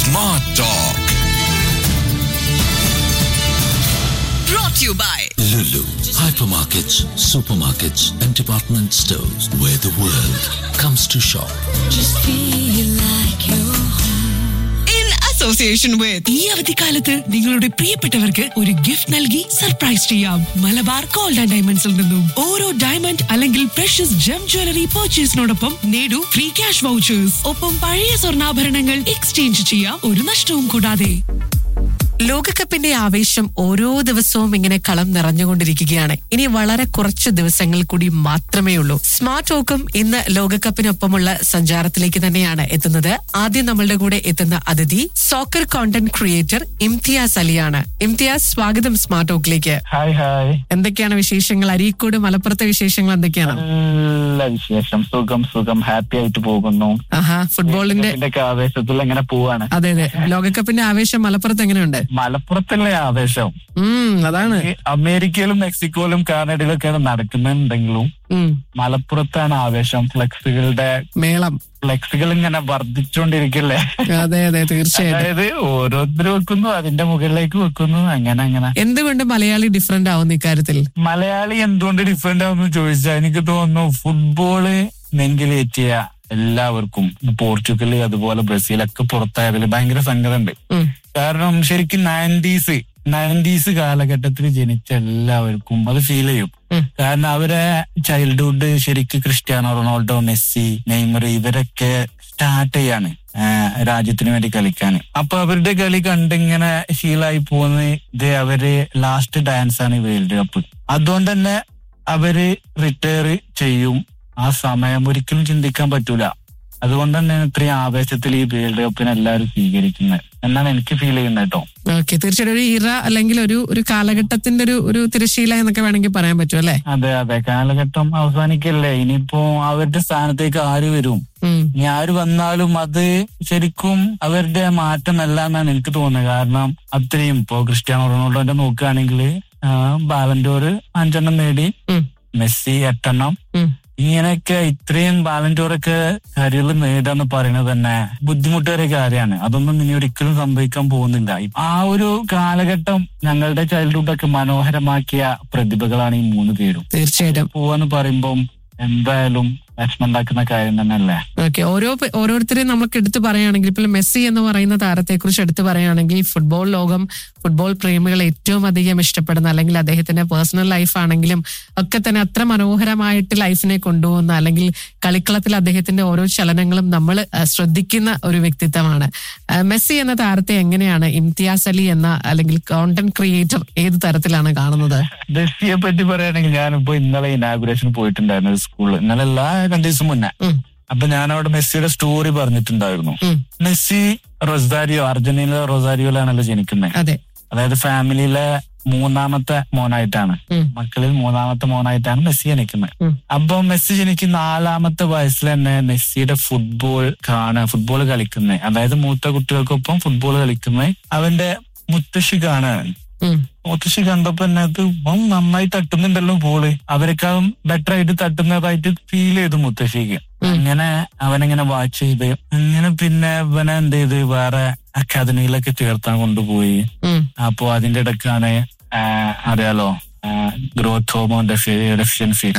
Smart Talk. brought to you by Lulu. Hypermarkets, supermarkets, and department stores where the world comes to shop. in association with ഈ അവധിക്കാലത്ത് നിങ്ങളുടെ പ്രിയപ്പെട്ടവർക്ക് ഒരു gift നൽകി surprise ചെയ്യാം Malabar gold and ഡയമണ്ട്സിൽ നിന്നും ഓരോ ഡയമണ്ട് അല്ലെങ്കിൽ പ്രഷ്യസ് ജം ജ്വല്ലറി പർച്ചേസിനോടൊപ്പം നേടൂ ഫ്രീ ക്യാഷ് വൗച്ചേഴ്സ് ഒപ്പം പഴയ സ്വർണ്ണാഭരണങ്ങൾ എക്സ്ചേഞ്ച് ചെയ്യാം ഒരു നഷ്ടവും കൂടാതെ ലോകകപ്പിന്റെ ആവേശം ഓരോ ദിവസവും ഇങ്ങനെ കളം നിറഞ്ഞുകൊണ്ടിരിക്കുകയാണ് ഇനി വളരെ കുറച്ച് ദിവസങ്ങൾ കൂടി മാത്രമേ ഉള്ളൂ സ്മാർട്ട് ടോക്കും ഇന്ന് ലോകകപ്പിനൊപ്പമുള്ള സഞ്ചാരത്തിലേക്ക് തന്നെയാണ് എത്തുന്നത് ആദ്യം നമ്മളുടെ കൂടെ എത്തുന്ന അതിഥി സോക്കർ കോണ്ടന്റ് ക്രിയേറ്റർ ഇംതിയാസ് അലിയാണ് ഇംതിയാസ് സ്വാഗതം സ്മാർട്ട് ടോക്കിലേക്ക് ഹായ് ഹായ് എന്തൊക്കെയാണ് വിശേഷങ്ങൾ അരീക്കോട് മലപ്പുറത്തെ വിശേഷങ്ങൾ എന്തൊക്കെയാണ് നല്ല വിശേഷം സുഖം സുഖം ഹാപ്പി ആയിട്ട് പോകുന്നു ആഹാ ഫുട്ബോളിന്റെ ഇതിന്റെ ഒക്കെ ആവേശത്തിൽ എങ്ങനെ പോവാണ് അതെ അതെ ലോകകപ്പിന്റെ ആവേശം മലപ്പുറത്ത് എങ്ങനെയുണ്ട് മലപ്പുറത്തല്ലേ ആവേശം ഉം അതാണ് ഈ അമേരിക്കയിലും മെക്സിക്കോയിലും കാനഡയിലൊക്കെയാണ് നടക്കുന്നുണ്ടെങ്കിലും ഉം മലപ്പുറത്താണ് ആവേശം ഫ്ലെക്സുകളുടെ മേളം ഫ്ലെക്സുകൾ ഇങ്ങനെ വർദ്ധിച്ചുകൊണ്ടിരിക്കല്ലേ അതെ അതെ തീർച്ചയായിട്ടും അതായത് ഓരോരുത്തർ വെക്കുന്നു അതിന്റെ മുകളിലേക്ക് വെക്കുന്നു അങ്ങനെ അങ്ങനെ എന്തുകൊണ്ട് മലയാളി ഡിഫറെന്റ് ആവുന്നു ഇക്കാര്യത്തിൽ മലയാളി എന്തുകൊണ്ട് ഡിഫറെന്റ് ആവുന്നു ചോദിച്ചാൽ എനിക്ക് തോന്നുന്നു ഫുട്ബോള് നെഞ്ചിലേറ്റിയ എല്ലാവർക്കും പോർച്ചുഗൽ അതുപോലെ ബ്രസീലൊക്കെ പുറത്തായതിൽ ഭയങ്കര സങ്കടമുണ്ട് ഉം. കാരണം ശരിക്കും നയൻറ്റീസ് നയൻറ്റീസ് കാലഘട്ടത്തിൽ ജനിച്ച എല്ലാവർക്കും അത് ഫീൽ ചെയ്യും ഉം. കാരണം അവരെ ചൈൽഡ്ഹുഡ് ശരിക്കും ക്രിസ്ത്യാനോ റൊണാൾഡോ മെസ്സി നെയ്മർ ഇവരൊക്കെ സ്റ്റാർട്ട് ചെയ്യാണ് ആ, രാജ്യത്തിന് വേണ്ടി കളിക്കാൻ അപ്പൊ അവരുടെ കളി കണ്ടിങ്ങനെ ശീലായി പോകുന്ന ഇത് അവര് ലാസ്റ്റ് ഡാൻസ് ആണ് ഈ വേൾഡ് കപ്പ് അതുകൊണ്ട് തന്നെ അവര് റിട്ടയർ ചെയ്യും ആ സമയം ഒരിക്കലും ചിന്തിക്കാൻ പറ്റൂല അതുകൊണ്ട് തന്നെ ഇത്രയും ആവേശത്തിൽ ഈ വേൾഡ് കപ്പിനെ എല്ലാവരും സ്വീകരിക്കുന്നത് എന്നാണ് എനിക്ക് ഫീൽ ചെയ്യുന്നത് കേട്ടോ ഓക്കെ തീർച്ചയായിട്ടും ഒരു ഇറ അല്ലെങ്കിൽ ഒരു ഒരു കാലഘട്ടത്തിന്റെ ഒരു ഒരു തിരശീല എന്നൊക്കെ വേണമെങ്കിൽ പറയാൻ പറ്റും അല്ലെ അതെ അതെ കാലഘട്ടം അവസാനിക്കല്ലേ ഇനിയിപ്പോ അവരുടെ സ്ഥാനത്തേക്ക് ആര് വരും ഉം ഇനി ആര് വന്നാലും അത് ശരിക്കും അവരുടെ മാറ്റമല്ല എന്നാണ് എനിക്ക് തോന്നുന്നത് കാരണം അത്രയും ഇപ്പോ ക്രിസ്ത്യാനോ റൊണാൾഡോന്റെ നോക്കുകയാണെങ്കിൽ ബാലൻഡോർ അഞ്ചെണ്ണം നേടി ഉം മെസ്സി എട്ടെണ്ണം ഉം ഇങ്ങനെയൊക്കെ ഇത്രയും ബാലൻഡോറൊക്കെ കാര്യങ്ങൾ നേടാന്ന് പറയുന്നത് തന്നെ ബുദ്ധിമുട്ടേറിയ കാര്യമാണ് അതൊന്നും ഇനി ഒരിക്കലും സംഭവിക്കാൻ പോകുന്നില്ല ആ ഒരു കാലഘട്ടം ഞങ്ങളുടെ ചൈൽഡ്ഹുഡൊക്കെ മനോഹരമാക്കിയ പ്രതിഭകളാണ് ഈ മൂന്ന് പേരും തീർച്ചയായിട്ടും പോവാന്ന് പറയുമ്പം എന്തായാലും വിഷമം ഉണ്ടാക്കുന്ന കാര്യം തന്നെയല്ലേ ഓക്കെ ഓരോ പേ- ഓരോരുത്തരെയും നമുക്ക് എടുത്തു പറയുകയാണെങ്കിൽ ഇപ്പോൾ മെസ്സി എന്ന് പറയുന്ന താരത്തെ കുറിച്ച് എടുത്തു പറയുകയാണെങ്കിൽ ഫുട്ബോൾ ലോകം ഫുട്ബോൾ പ്രേമികൾ ഏറ്റവും അധികം ഇഷ്ടപ്പെടുന്ന അല്ലെങ്കിൽ അദ്ദേഹത്തിന്റെ പേഴ്സണൽ ലൈഫ് ആണെങ്കിലും ഒക്കെ തന്നെ അത്ര മനോഹരമായിട്ട് ലൈഫിനെ കൊണ്ടുപോകുന്ന അല്ലെങ്കിൽ കളിക്കളത്തിൽ അദ്ദേഹത്തിന്റെ ഓരോ ചലനങ്ങളും നമ്മൾ ശ്രദ്ധിക്കുന്ന ഒരു വ്യക്തിത്വമാണ് ആ, മെസ്സി എന്ന താരത്തെ എങ്ങനെയാണ് ഇംതിയാസ് അലി എന്ന അല്ലെങ്കിൽ കോണ്ടന്റ് ക്രിയേറ്റർ ഏത് തരത്തിലാണ് കാണുന്നത് മെസ്സിയെ പറ്റി പറയുകയാണെങ്കിൽ ഞാനിപ്പോ ഇന്നലെ ഇനാഗുറേഷൻ പോയിട്ടുണ്ടായിരുന്നു ഒരു സ്കൂളിൽ ഇന്നലെ എല്ലാ രണ്ടു ദിവസം മുന്നേ ഉം, അപ്പൊ ഞാൻ അവിടെ മെസ്സിയുടെ സ്റ്റോറി പറഞ്ഞിട്ടുണ്ടായിരുന്നു ഉം, മെസ്സി റൊസാരിയോ അർജന്റീനയിലെ റൊസാരിയോയിലാണല്ലോ ജനിക്കുന്നത് അതെ അതായത് ഫാമിലിയിലെ മൂന്നാമത്തെ മോനായിട്ടാണ് ഉം, മക്കളിൽ മൂന്നാമത്തെ മോനായിട്ടാണ് മെസ്സി ജനിക്കുന്നത് ഉം. അപ്പൊ മെസ്സി ജനിക്കുന്ന നാലാമത്തെ വയസ്സിൽ തന്നെ മെസ്സിയുടെ ഫുട്ബോൾ കാണുക ഫുട്ബോൾ കളിക്കുന്നത് അതായത് മൂത്ത കുട്ടികൾക്കൊപ്പം ഫുട്ബോൾ കളിക്കുന്നത് അവന്റെ മുത്തശ്ശി കാണുകയാണ് ഉം, മുത്തശ്ശി കണ്ടപ്പോ തന്നെ അത് അവൻ നന്നായി തട്ടുന്നുണ്ടല്ലോ ബോള് അവരെക്കാളും ബെറ്റർ ആയിട്ട് തട്ടുന്നതായിട്ട് ഫീൽ ചെയ്തു മുത്തശ്ശിക്ക് ഉം. അങ്ങനെ അവനെങ്ങനെ വാച്ച് ചെയ്ത് അങ്ങനെ പിന്നെ ഇവനെ എന്ത് ചെയ്ത് വേറെ അക്കാദമിയിലൊക്കെ ചേർത്താൻ കൊണ്ടുപോയി ഉം. അപ്പോ അതിന്റെ ഇടക്കാണ് ആ, അറിയാലോ ഗ്രോത്ത് ഹോമോൺ ഡെഫിഷ്യൻസി